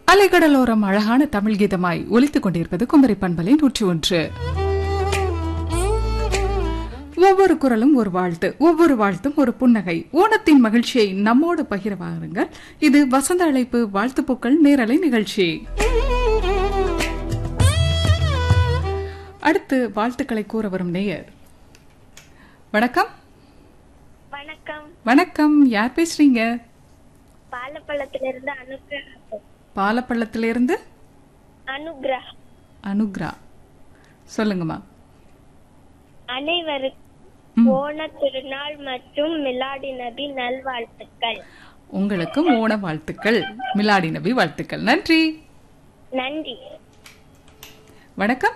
அலைக்கடலோரம் அழகான தமிழ் கீதமாய் ஒலித்துக் கொண்டிருப்பது குமரி பண்பலை நூற்றி ஒன்று ஒவ்வொரு குரலும் ஒரு வாழ்த்து ஒவ்வொரு வாழ்த்தும் ஒரு புன்னகை ஓணத்தின் மகிழ்ச்சியை நம்மோடு பகிர வாருங்கள் இது வசந்த அழைப்பு வாழ்த்துப்பூக்கள் நேரலை நிகழ்ச்சி அடுத்து வாழ்த்துக்களை கூற வரும் நேயர் வணக்கம் வணக்கம் வணக்கம் யார் பேசுறீங்க பாலப்பள்ளத்திலிருந்து அனுகிரகம் பாலப்பள்ளத்திலிருந்து அனுகிரகம் அனுக்ரா சொல்லுங்கம்மா அனைவருக்கும் ஓண திருநாள் மற்றும் மிலாடி நபி நல்வாழ்த்துக்கள் உங்களுக்கும் ஓண வாழ்த்துக்கள் மிலாடி நபி வாழ்த்துக்கள் நன்றி நன்றி வணக்கம்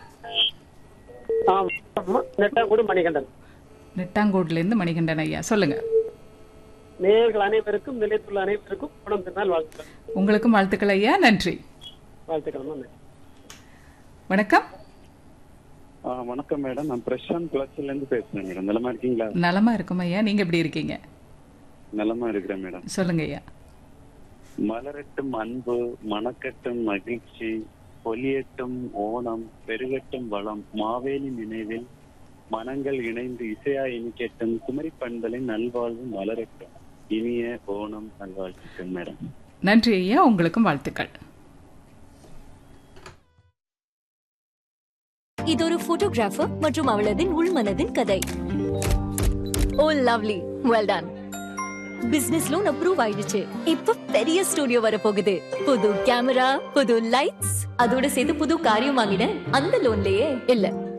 நெட்டாங்குடி மணிகண்டன் நெட்டாங்கோட்ல இருந்து மணிகண்டன் ஐயா சொல்லுங்க நேயர்கள் அனைவருக்கும் நிலையத்துள்ள அனைவருக்கும் குணம் திருநாள் வாழ்த்துக்கள் உங்களுக்கும் வாழ்த்துக்கள் ஐயா நன்றி வாழ்த்துக்கள் நன்றி வணக்கம் ஆ, வணக்கம் மேடம் நான் பிரசாந்த் கிளச்சில இருந்து பேசுறேன் மேடம் நலமா இருக்கீங்களா நலமா இருக்கும் ஐயா நீங்க எப்படி இருக்கீங்க நலமா இருக்கிறேன் மேடம் சொல்லுங்க ஐயா மலரட்டும் அன்பு மணக்கட்டும் மகிழ்ச்சி பொலியட்டும் ஓணம் பெருகட்டும் வளம் மாவேலி நினைவில் மனங்கள் இணைந்து இசையா இனிக்கட்டும் குமரி பண்பலின் நல்வாழ்வு மலரட்டும் இனிய ஓணம் நல்வாழ்த்துக்கள் மேடம் நன்றி ஐயா உங்களுக்கும் வாழ்த்துக்கள் இது ஒரு போட்டோகிராஃபர் மற்றும் அவளதின் உள்மனதின் கதை oh lovely well done business loan approve ஆயிடுச்சு இப்ப பெரிய ஸ்டுடியோ வர போகுது புது கேமரா புது லைட்ஸ் அதோட சேர்த்து புது காரியம் வாங்கினேன் அந்த லோன்லயே இல்ல